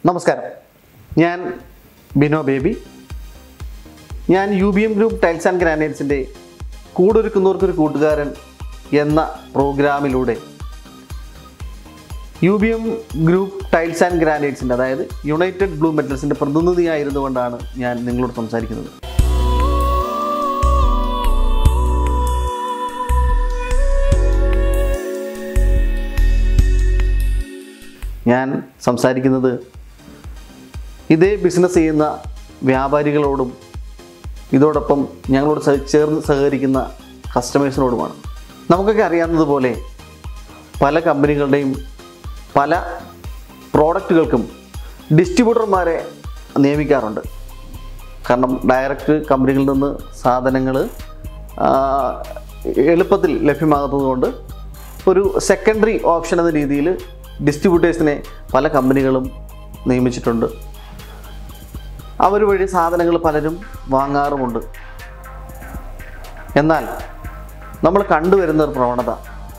നമസ്കാരം ഞാൻ ബിനോ ബേബി ഞാൻ U B M group tiles and ഗ്രാനൈറ്റ്സിൻ്റെ കൂടൊരുക്കുന്നവർക്കൊരു കൂട്ടുകാരൻ എന്ന പ്രോഗ്രാമിലൂടെ U B M group tiles and ഗ്രാനൈറ്റ്സിൻ്റെ അതായത് യുണൈറ്റഡ് ബ്ലൂ മെറ്റൽസിൻ്റെ പ്രതിനിധിയായിരുന്നു കൊണ്ടാണ് ഞാൻ നിങ്ങളോട് സംസാരിക്കുന്നത് ഞാൻ സംസാരിക്കുന്നത് ഇതേ ബിസിനസ് ചെയ്യുന്ന വ്യാപാരികളോടും ഇതോടൊപ്പം ഞങ്ങളോട് സഹ- ചേർന്ന് സഹകരിക്കുന്ന കസ്റ്റമേഴ്സിനോടുമാണ് നമുക്കൊക്കെ അറിയാവുന്നതുപോലെ പല കമ്പനികളുടെയും പല പ്രോഡക്റ്റുകൾക്കും ഡിസ്ട്രിബ്യൂട്ടർമാരെ നിയമിക്കാറുണ്ട് കാരണം ഡയറക്റ്റ് കമ്പനികളിൽ നിന്ന് സാധനങ്ങൾ എളുപ്പത്തിൽ ലഭ്യമാകുന്നതുകൊണ്ട് ഒരു സെക്കൻഡറി ഓപ്ഷൻ എന്ന രീതിയിൽ ഡിസ്ട്രിബ്യൂട്ടേഴ്സിനെ പല കമ്പനികളും നിയമിച്ചിട്ടുണ്ട് അവർ വഴി സാധനങ്ങൾ പലരും വാങ്ങാറുമുണ്ട് എന്നാൽ നമ്മൾ കണ്ടുവരുന്ന ഒരു പ്രവണത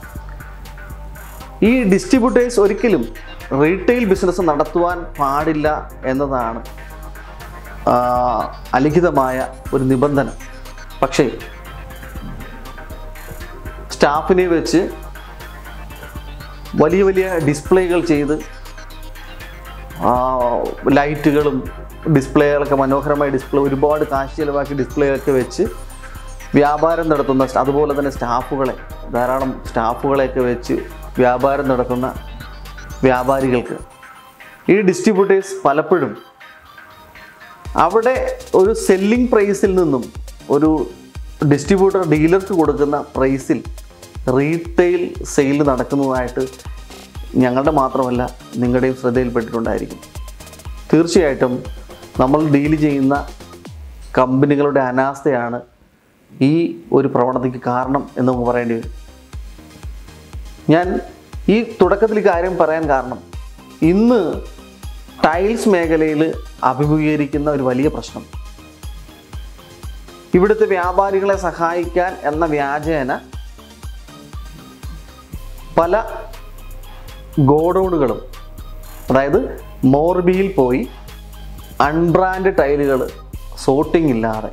ഈ ഡിസ്ട്രിബ്യൂട്ടേഴ്സ് ഒരിക്കലും റീറ്റെയിൽ ബിസിനസ് നടത്തുവാൻ പാടില്ല എന്നതാണ് ആ, അലിഖിതമായ ഒരു നിബന്ധന പക്ഷേ സ്റ്റാഫിനെ വെച്ച് വലിയ വലിയ ഡിസ്പ്ലേകൾ ചെയ്ത് ആ, ലൈറ്റുകളും ഡിസ്പ്ലേകളൊക്കെ മനോഹരമായ ഡിസ്പ്ലേ ഒരുപാട് കാശ് ചിലവാക്കി ഡിസ്പ്ലേയൊക്കെ വെച്ച് വ്യാപാരം നടത്തുന്ന സ്റ്റ- അതുപോലെ തന്നെ സ്റ്റാഫുകളെ ധാരാളം സ്റ്റാഫുകളെയൊക്കെ വെച്ച് വ്യാപാരം നടത്തുന്ന വ്യാപാരികൾക്ക് ഈ ഡിസ്ട്രിബ്യൂട്ടേഴ്സ് പലപ്പോഴും അവിടെ ഒരു സെല്ലിംഗ് പ്രൈസിൽ നിന്നും ഒരു ഡിസ്ട്രിബ്യൂട്ടർ ഡീലർക്ക് കൊടുക്കുന്ന പ്രൈസിൽ റീറ്റെയിൽ സെയിൽ നടക്കുന്നതായിട്ട് ഞങ്ങളുടെ മാത്രമല്ല നിങ്ങളുടെയും ശ്രദ്ധയിൽപ്പെട്ടിട്ടുണ്ടായിരിക്കും തീർച്ചയായിട്ടും നമ്മൾ ഡീൽ ചെയ്യുന്ന കമ്പനികളുടെ അനാസ്ഥയാണ് ഈ ഒരു പ്രവണതയ്ക്ക് കാരണം എന്ന് നമുക്ക് പറയേണ്ടി വരും ഞാൻ ഈ തുടക്കത്തിൽ ഈ കാര്യം പറയാൻ കാരണം ഇന്ന് ടൈൽസ് മേഖലയിൽ അഭിമുഖീകരിക്കുന്ന ഒരു വലിയ പ്രശ്നം ഇവിടുത്തെ വ്യാപാരികളെ സഹായിക്കാൻ എന്ന വ്യാജേന പല ഗോഡൗണുകളും അതായത് മോർബിയിൽ പോയി അൺബ്രാൻഡ് ടൈലുകൾ സോട്ടിംഗ് ഇല്ലാതെ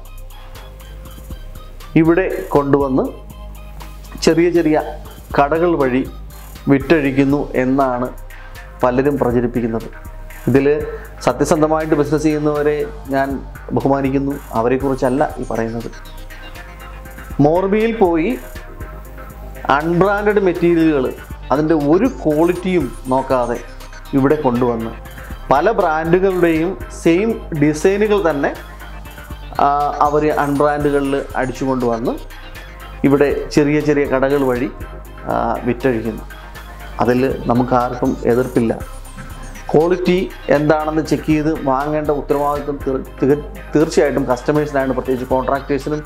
ഇവിടെ കൊണ്ടുവന്ന് ചെറിയ ചെറിയ കടകൾ വഴി വിറ്റഴിക്കുന്നു എന്നാണ് പലരും പ്രചരിപ്പിക്കുന്നത് ഇതിൽ സത്യസന്ധമായിട്ട് ബിസിനസ് ചെയ്യുന്നവരെ ഞാൻ ബഹുമാനിക്കുന്നു അവരെക്കുറിച്ചല്ല ഈ പറയുന്നത് മോർബിയിൽ പോയി അൺബ്രാൻഡഡ് മെറ്റീരിയലുകൾ അതിൻ്റെ ഒരു ക്വാളിറ്റിയും നോക്കാതെ ഇവിടെ കൊണ്ടുവന്ന് പല ബ്രാൻഡുകളുടെയും സെയിം ഡിസൈനുകൾ തന്നെ അവർ അൺബ്രാൻഡുകളിൽ അടിച്ചു കൊണ്ടുവന്ന് ഇവിടെ ചെറിയ ചെറിയ കടകൾ വഴി ആ, വിറ്റഴിക്കുന്നു അതിൽ നമുക്ക് ആർക്കും എതിർപ്പില്ല ക്വാളിറ്റി എന്താണെന്ന് ചെക്ക് ചെയ്ത് വാങ്ങേണ്ട ഉത്തരവാദിത്വം തീർ- തിക- തീർച്ചയായിട്ടും കസ്റ്റമേഴ്സിനാണ് പ്രത്യേകിച്ച് കോൺട്രാക്ടേഴ്സിനും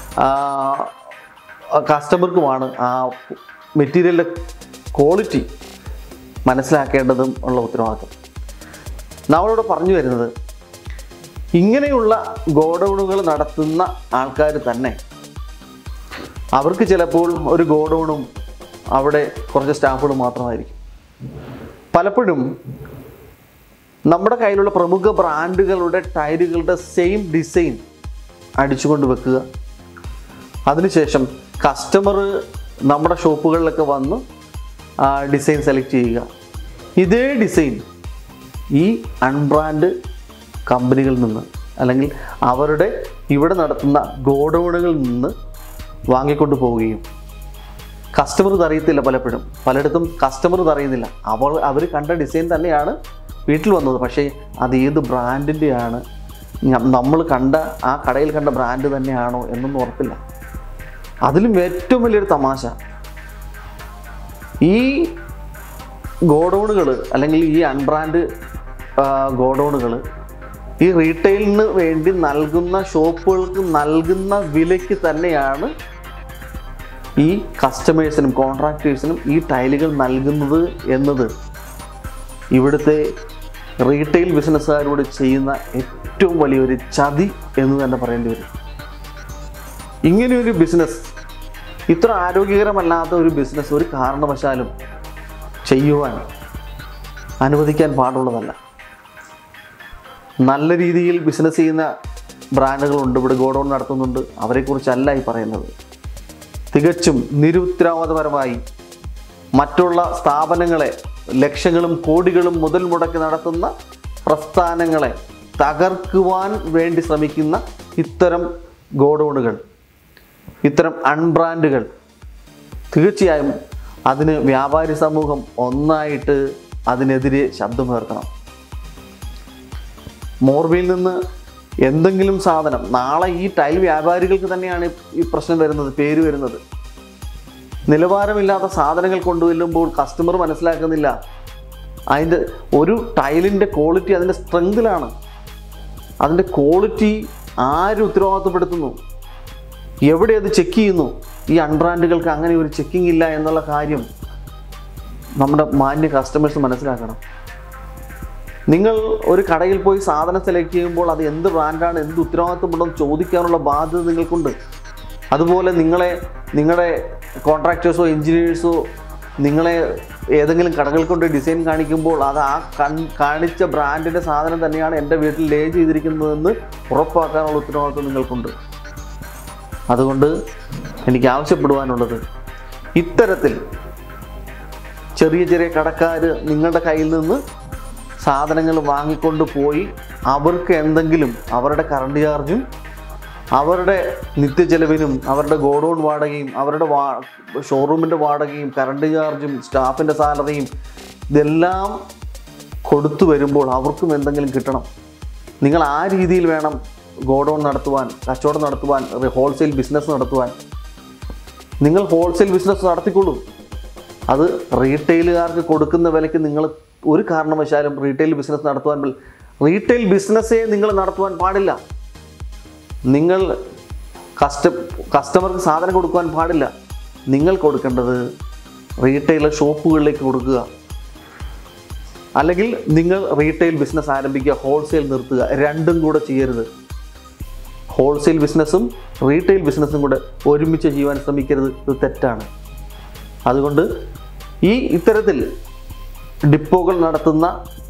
കസ്റ്റമർക്കുമാണ് ആ മെറ്റീരിയലിൻ്റെ ക്വാളിറ്റി മനസ്സിലാക്കേണ്ടതും ഉള്ള ഉത്തരവാദിത്വം നമ്മളോട് പറഞ്ഞു വരുന്നത് ഇങ്ങനെയുള്ള ഗോഡൗണുകൾ നടത്തുന്ന ആൾക്കാർ തന്നെ അവർക്ക് ചിലപ്പോൾ ഒരു ഗോഡൗണും അവിടെ കുറച്ച് സ്റ്റാഫുകൾ മാത്രമായിരിക്കും പലപ്പോഴും നമ്മുടെ കയ്യിലുള്ള പ്രമുഖ ബ്രാൻഡുകളുടെ ടൈലുകളുടെ സെയിം ഡിസൈൻ അടിച്ചുകൊണ്ട് വെക്കുക അതിനുശേഷം കസ്റ്റമർ നമ്മുടെ ഷോപ്പുകളിലൊക്കെ വന്ന് ആ ഡിസൈൻ സെലക്ട് ചെയ്യുക ഇതേ ഡിസൈൻ ഈ അൺബ്രാൻഡ് കമ്പനികളിൽ നിന്ന് അല്ലെങ്കിൽ അവരുടെ ഇവിടെ നടത്തുന്ന ഗോഡൗണുകളിൽ നിന്ന് വാങ്ങിക്കൊണ്ട് പോവുകയും കസ്റ്റമർ ഇത് അറിയത്തില്ല പലപ്പോഴും പലയിടത്തും കസ്റ്റമർ ഇത് അറിയുന്നില്ല അവർ അവർ കണ്ട ഡിസൈൻ തന്നെയാണ് വീട്ടിൽ വന്നത് പക്ഷേ അത് ഏത് ബ്രാൻഡിൻ്റെയാണ് നമ്മൾ കണ്ട ആ കടയിൽ കണ്ട ബ്രാൻഡ് തന്നെയാണോ എന്നൊന്നും ഉറപ്പില്ല അതിലും ഏറ്റവും വലിയൊരു തമാശ ഈ ഗോഡൗണുകൾ അല്ലെങ്കിൽ ഈ അൺബ്രാൻഡ് ഗോഡൗണുകൾ ഈ റീറ്റെയിലിന് വേണ്ടി നൽകുന്ന ഷോപ്പുകൾക്ക് നൽകുന്ന വിലയ്ക്ക് തന്നെയാണ് ഈ കസ്റ്റമേഴ്സിനും കോൺട്രാക്ടേഴ്സിനും ഈ ടൈലുകൾ നൽകുന്നത് എന്നത് ഇവിടുത്തെ റീറ്റെയിൽ ബിസിനസ്സുകാരോട് ചെയ്യുന്ന ഏറ്റവും വലിയൊരു ചതി എന്ന് തന്നെ പറയേണ്ടി വരും ഇങ്ങനെയൊരു ബിസിനസ് ഇത്ര ആരോഗ്യകരമല്ലാത്ത ഒരു ബിസിനസ് ഒരു കാരണവശാലും ചെയ്യുവാൻ അനുവദിക്കാൻ പാടുള്ളതല്ല നല്ല രീതിയിൽ ബിസിനസ് ചെയ്യുന്ന ബ്രാൻഡുകളുണ്ട് ഇവിടെ ഗോഡൗൺ നടത്തുന്നുണ്ട് അവരെക്കുറിച്ചല്ല ഈ പറയുന്നത് തികച്ചും നിരുത്തരവാദപരമായി മറ്റുള്ള സ്ഥാപനങ്ങളെ ലക്ഷങ്ങളും കോടികളും മുതൽ മുടക്കി നടത്തുന്ന പ്രസ്ഥാനങ്ങളെ തകർക്കുവാൻ വേണ്ടി ശ്രമിക്കുന്ന ഇത്തരം ഗോഡൗണുകൾ ഇത്തരം അൺബ്രാൻഡുകൾ തീർച്ചയായും അതിന് വ്യാപാരി സമൂഹം ഒന്നായിട്ട് അതിനെതിരെ ശബ്ദമുയർത്തണം മോർബിയിൽ നിന്ന് എന്തെങ്കിലും സാധനം നാളെ ഈ ടൈൽ വ്യാപാരികൾക്ക് തന്നെയാണ് ഈ പ്രശ്നം വരുന്നത് പേര് വരുന്നത് നിലവാരമില്ലാത്ത സാധനങ്ങൾ കൊണ്ടുവരുമ്പോൾ കസ്റ്റമർ മനസ്സിലാക്കുന്നില്ല അതിൻ്റെ ഒരു ടൈലിൻ്റെ ക്വാളിറ്റി അതിൻ്റെ സ്ട്രെങ്തിലാണ് അതിൻ്റെ ക്വാളിറ്റി ആര് ഉത്തരവാദിത്തപ്പെടുത്തുന്നു എവിടെ അത് ചെക്ക് ചെയ്യുന്നു ഈ അൺബ്രാൻഡുകൾക്ക് അങ്ങനെ ഒരു ചെക്കിംഗ് ഇല്ല എന്നുള്ള കാര്യം നമ്മുടെ മാന്യ കസ്റ്റമേഴ്സ് മനസ്സിലാക്കണം നിങ്ങൾ ഒരു കടയിൽ പോയി സാധനം സെലക്ട് ചെയ്യുമ്പോൾ അത് എന്ത് ബ്രാൻഡാണ് എന്ത് ഉത്തരവാദിത്തമുണ്ടെന്ന് ചോദിക്കാനുള്ള ബാധ്യത നിങ്ങൾക്കുണ്ട് അതുപോലെ നിങ്ങളെ നിങ്ങളുടെ കോൺട്രാക്ടേഴ്സോ എഞ്ചിനീയേഴ്സോ നിങ്ങളെ ഏതെങ്കിലും കടകൾ കൊണ്ട് ഡിസൈൻ കാണിക്കുമ്പോൾ അത് ആ കൺ കാണിച്ച ബ്രാൻഡിൻ്റെ സാധനം തന്നെയാണ് എൻ്റെ വീട്ടിൽ ലേ ചെയ്തിരിക്കുന്നതെന്ന് ഉറപ്പാക്കാനുള്ള ഉത്തരവാദിത്വം നിങ്ങൾക്കുണ്ട് അതുകൊണ്ട് എനിക്ക് ആവശ്യപ്പെടുവാനുള്ളത് ഇത്തരത്തിൽ ചെറിയ ചെറിയ കടക്കാർ നിങ്ങളുടെ കയ്യിൽ നിന്ന് സാധനങ്ങൾ വാങ്ങിക്കൊണ്ട് പോയി അവർക്ക് എന്തെങ്കിലും അവരുടെ കറണ്ട് ചാർജും അവരുടെ നിത്യചെലവിനും അവരുടെ ഗോഡൗൺ വാടകയും അവരുടെ വാ ഷോറൂമിൻ്റെ വാടകയും കറണ്ട് ചാർജും സ്റ്റാഫിൻ്റെ സാലറിയും ഇതെല്ലാം കൊടുത്തു വരുമ്പോൾ അവർക്കും എന്തെങ്കിലും കിട്ടണം നിങ്ങൾ ആ രീതിയിൽ വേണം ഗോഡൗൺ നടത്തുവാൻ കച്ചവടം നടത്തുവാൻ ഹോൾസെയിൽ ബിസിനസ് നടത്തുവാൻ നിങ്ങൾ ഹോൾസെയിൽ ബിസിനസ് നടത്തിക്കൊള്ളൂ അത് റീറ്റെയിലുകാർക്ക് കൊടുക്കുന്ന വിലയ്ക്ക് നിങ്ങൾ ഒരു കാരണവശാലും റീറ്റെയിൽ ബിസിനസ് നടത്തുവാൻ പ- റീറ്റെയിൽ ബിസിനസ്സേ നിങ്ങൾ നടത്തുവാൻ പാടില്ല നിങ്ങൾ കസ്റ്റ കസ്റ്റമർക്ക് സാധനം കൊടുക്കുവാൻ പാടില്ല നിങ്ങൾ കൊടുക്കേണ്ടത് റീറ്റെയിലർ ഷോപ്പുകളിലേക്ക് കൊടുക്കുക അല്ലെങ്കിൽ നിങ്ങൾ റീറ്റെയിൽ ബിസിനസ് ആരംഭിക്കുക ഹോൾസെയിൽ നിർത്തുക രണ്ടും കൂടെ ചെയ്യരുത് ഹോൾസെയിൽ ബിസിനസ്സും റീറ്റെയിൽ ബിസിനസ്സും കൂടെ ഒരുമിച്ച് ചെയ്യുവാൻ ശ്രമിക്കരുത് ഇത് തെറ്റാണ് അതുകൊണ്ട് ഈ ഇത്തരത്തിൽ ഡിപ്പോകൾ നടത്തുന്ന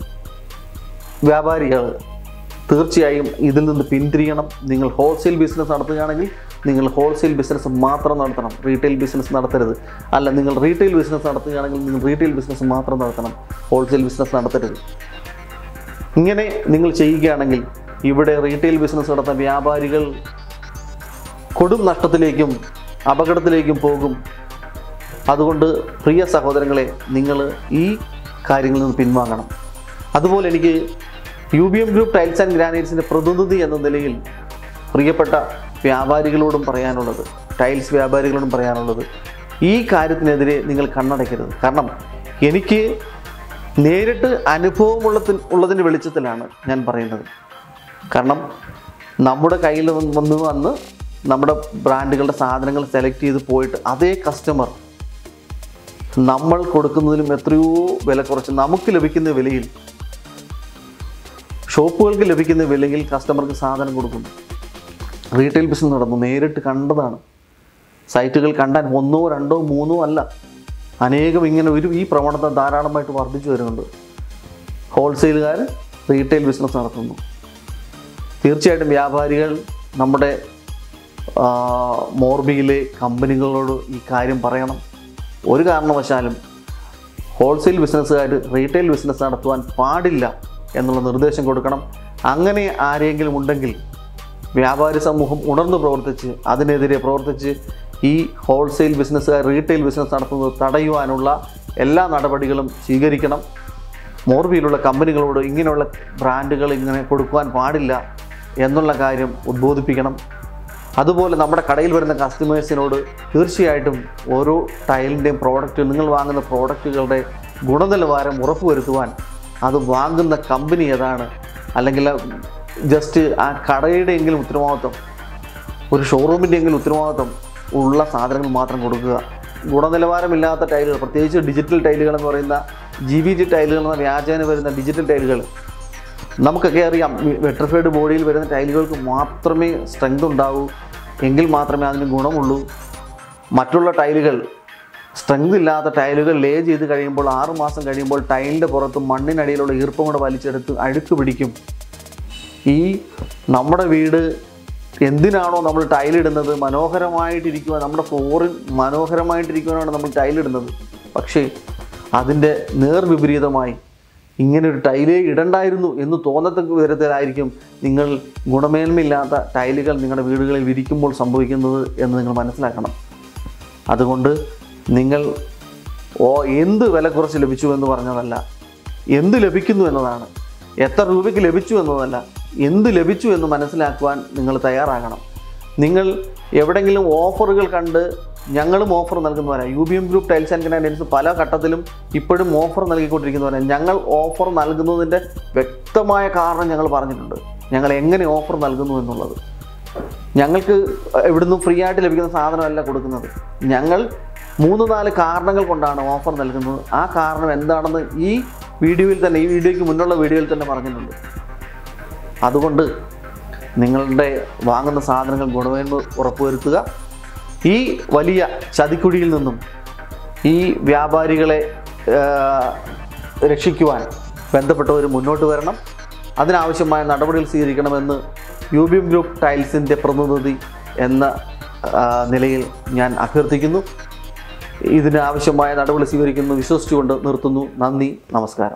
വ്യാപാരികൾ തീർച്ചയായും ഇതിൽ നിന്ന് പിന്തിരിയണം നിങ്ങൾ ഹോൾസെയിൽ ബിസിനസ് നടത്തുകയാണെങ്കിൽ നിങ്ങൾ ഹോൾസെയിൽ ബിസിനസ് മാത്രം നടത്തണം റീറ്റെയിൽ ബിസിനസ് നടത്തരുത് അല്ല നിങ്ങൾ റീറ്റെയിൽ ബിസിനസ് നടത്തുകയാണെങ്കിൽ നിങ്ങൾ റീറ്റെയിൽ ബിസിനസ് മാത്രം നടത്തണം ഹോൾസെയിൽ ബിസിനസ് നടത്തരുത് ഇങ്ങനെ നിങ്ങൾ ചെയ്യുകയാണെങ്കിൽ ഇവിടെ റീറ്റെയിൽ ബിസിനസ് നടത്തുന്ന വ്യാപാരികൾ കൊടും നഷ്ടത്തിലേക്കും അപകടത്തിലേക്കും പോകും അതുകൊണ്ട് പ്രിയ സഹോദരങ്ങളെ നിങ്ങൾ ഈ കാര്യങ്ങളിൽ നിന്ന് പിൻവാങ്ങണം അതുപോലെ എനിക്ക് U B M group tiles and ഗ്രാനൈറ്റ്സിൻ്റെ പ്രതിനിധി എന്ന നിലയിൽ പ്രിയപ്പെട്ട വ്യാപാരികളോടും പറയാനുള്ളത് ടൈൽസ് വ്യാപാരികളോടും പറയാനുള്ളത് ഈ കാര്യത്തിനെതിരെ നിങ്ങൾ കണ്ണടയ്ക്കരുത് കാരണം എനിക്ക് നേരിട്ട് അനുഭവമുള്ളതി ഉള്ളതിൻ്റെ വെളിച്ചത്തിലാണ് ഞാൻ പറയുന്നത് കാരണം നമ്മുടെ കയ്യിൽ വന്ന് വന്ന് വന്ന് നമ്മുടെ ബ്രാൻഡുകളുടെ സാധനങ്ങൾ സെലക്ട് ചെയ്ത് പോയിട്ട് അതേ കസ്റ്റമർ നമ്മൾ കൊടുക്കുന്നതിലും എത്രയോ വില കുറച്ച് നമുക്ക് ലഭിക്കുന്ന വിലയിൽ ഷോപ്പുകൾക്ക് ലഭിക്കുന്ന വിലയിൽ കസ്റ്റമർക്ക് സാധനം കൊടുക്കുന്നു റീറ്റെയിൽ ബിസിനസ് നടന്നു നേരിട്ട് കണ്ടതാണ് സൈറ്റുകൾ കണ്ടാൽ ഒന്നോ രണ്ടോ മൂന്നോ അല്ല അനേകം ഇങ്ങനെ ഒരു ഈ പ്രവണത ധാരാളമായിട്ട് വർദ്ധിച്ചു വരുന്നുണ്ട് ഹോൾസെയിലുകാർ റീറ്റെയിൽ ബിസിനസ് നടത്തുന്നു തീർച്ചയായിട്ടും വ്യാപാരികൾ നമ്മുടെ ആ, മോർബിയിലെ കമ്പനികളോട് ഈ കാര്യം പറയണം ഒരു കാരണവശാലും ഹോൾസെയിൽ ബിസിനസ്സുകാർ റീറ്റെയിൽ ബിസിനസ് നടത്തുവാൻ പാടില്ല എന്നുള്ള നിർദ്ദേശം കൊടുക്കണം അങ്ങനെ ആരെങ്കിലും ഉണ്ടെങ്കിൽ വ്യാപാരി സമൂഹം ഉണർന്നു പ്രവർത്തിച്ച് അതിനെതിരെ പ്രവർത്തിച്ച് ഈ ഹോൾസെയിൽ ബിസിനസ്സുകാർ റീറ്റെയിൽ ബിസിനസ് നടത്തുന്നത് തടയുവാനുള്ള എല്ലാ നടപടികളും സ്വീകരിക്കണം മോർബിയിലുള്ള കമ്പനികളോട് ഇങ്ങനെയുള്ള ബ്രാൻഡുകൾ ഇങ്ങനെ കൊടുക്കുവാൻ പാടില്ല എന്നുള്ള കാര്യം ഉദ്ബോധിപ്പിക്കണം അതുപോലെ നമ്മുടെ കടയിൽ വരുന്ന കസ്റ്റമേഴ്സിനോട് തീർച്ചയായിട്ടും ഓരോ ടൈലിൻ്റെയും പ്രോഡക്റ്റ് നിങ്ങൾ വാങ്ങുന്ന പ്രോഡക്റ്റുകളുടെ ഗുണനിലവാരം ഉറപ്പുവരുത്തുവാൻ അത് വാങ്ങുന്ന കമ്പനി ഏതാണ് അല്ലെങ്കിൽ ജസ്റ്റ് ആ കടയുടെ എങ്കിലും ഉത്തരവാദിത്വം ഒരു ഷോറൂമിൻ്റെ എങ്കിലും ഉത്തരവാദിത്വം ഉള്ള സാധനങ്ങൾ മാത്രം കൊടുക്കുക ഗുണനിലവാരമില്ലാത്ത ടൈലുകൾ പ്രത്യേകിച്ച് ഡിജിറ്റൽ ടൈലുകൾ എന്ന് പറയുന്ന ജി വി ജി ടൈലുകൾ എന്ന വ്യാജേന വരുന്ന ഡിജിറ്റൽ ടൈലുകൾ നമുക്കൊക്കെ അറിയാം വെട്രിഫൈഡ് ബോഡിയിൽ വരുന്ന ടൈലുകൾക്ക് മാത്രമേ സ്ട്രെങ്ത് ഉണ്ടാവൂ എങ്കിൽ മാത്രമേ അതിന് ഗുണമുള്ളൂ മറ്റുള്ള ടൈലുകൾ സ്ട്രെങ്ത് ഇല്ലാത്ത ടൈലുകൾ ലേ ചെയ്ത് കഴിയുമ്പോൾ ആറ് മാസം കഴിയുമ്പോൾ ടൈലിൻ്റെ പുറത്ത് മണ്ണിനടിയിലുള്ള ഈർപ്പം കൂടെ വലിച്ചെടുത്ത് അഴുക്ക് പിടിക്കും ഈ നമ്മുടെ വീട് എന്തിനാണോ നമ്മൾ ടൈലിടുന്നത് മനോഹരമായിട്ടിരിക്കുവാൻ നമ്മുടെ ഫ്ലോറിൽ മനോഹരമായിട്ടിരിക്കുവാനാണ് നമ്മൾ ടൈലിടുന്നത് പക്ഷേ അതിൻ്റെ നേർവിപരീതമായി ഇങ്ങനെ ഒരു ടൈലേ ഇടണ്ടായിരുന്നു എന്ന് തോന്നത്തക്ക വിധത്തിലായിരിക്കും നിങ്ങൾ ഗുണമേന്മയില്ലാത്ത ടൈലുകൾ നിങ്ങളുടെ വീടുകളിൽ വിരിക്കുമ്പോൾ സംഭവിക്കുന്നത് എന്ന് നിങ്ങൾ മനസ്സിലാക്കണം അതുകൊണ്ട് നിങ്ങൾ ഓ എന്ത് വില കുറച്ച് ലഭിച്ചു എന്ന് പറഞ്ഞതല്ല എന്ത് ലഭിക്കുന്നു എന്നതാണ് എത്ര രൂപയ്ക്ക് ലഭിച്ചു എന്നതല്ല എന്ത് ലഭിച്ചു എന്ന് മനസ്സിലാക്കുവാൻ നിങ്ങൾ തയ്യാറാകണം നിങ്ങൾ എവിടെയെങ്കിലും ഓഫറുകൾ കണ്ട് ഞങ്ങളും ഓഫർ നൽകുന്നവരാണ് U B M group tiles and granites പല ഘട്ടത്തിലും ഇപ്പോഴും ഓഫർ നൽകിക്കൊണ്ടിരിക്കുന്നവരാണ് ഞങ്ങൾ ഓഫർ നൽകുന്നതിൻ്റെ വ്യക്തമായ കാരണം ഞങ്ങൾ പറഞ്ഞിട്ടുണ്ട് ഞങ്ങൾ എങ്ങനെ ഓഫർ നൽകുന്നു എന്നുള്ളത് ഞങ്ങൾക്ക് ഇവിടുന്ന് ഫ്രീ ആയിട്ട് ലഭിക്കുന്ന സാധനമല്ല കൊടുക്കുന്നത് ഞങ്ങൾ മൂന്ന് നാല് കാരണങ്ങൾ കൊണ്ടാണ് ഓഫർ നൽകുന്നത് ആ കാരണം എന്താണെന്ന് ഈ വീഡിയോയിൽ തന്നെ ഈ വീഡിയോയ്ക്ക് മുന്നുള്ള വീഡിയോയിൽ തന്നെ പറഞ്ഞിട്ടുണ്ട് അതുകൊണ്ട് നിങ്ങളുടെ വാങ്ങുന്ന സാധനങ്ങൾ ഗുണമേന്മ ഉറപ്പുവരുത്തുക ഈ വലിയ ചതിക്കുഴിയിൽ നിന്നും ഈ വ്യാപാരികളെ ആ, രക്ഷിക്കുവാൻ ബന്ധപ്പെട്ടവർ മുന്നോട്ട് വരണം അതിനാവശ്യമായ നടപടികൾ സ്വീകരിക്കണമെന്ന് യു ബി എം ഗ്രൂപ്പ് ടൈൽസിൻ്റെ പ്രതിനിധി എന്ന ആ, നിലയിൽ ഞാൻ അഭ്യർത്ഥിക്കുന്നു ഇതിന് ആവശ്യമായ നടപടി സ്വീകരിക്കുന്നു വിശ്വസിച്ചുകൊണ്ട് നിർത്തുന്നു നന്ദി നമസ്കാരം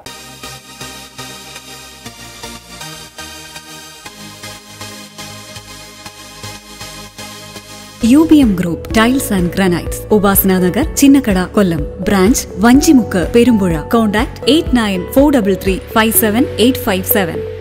U B M group tiles and granites Upasana Nagar Chinnakada Kollam branch Vanchimukku Perumpuzha contact eight nine four double three five seven eight five seven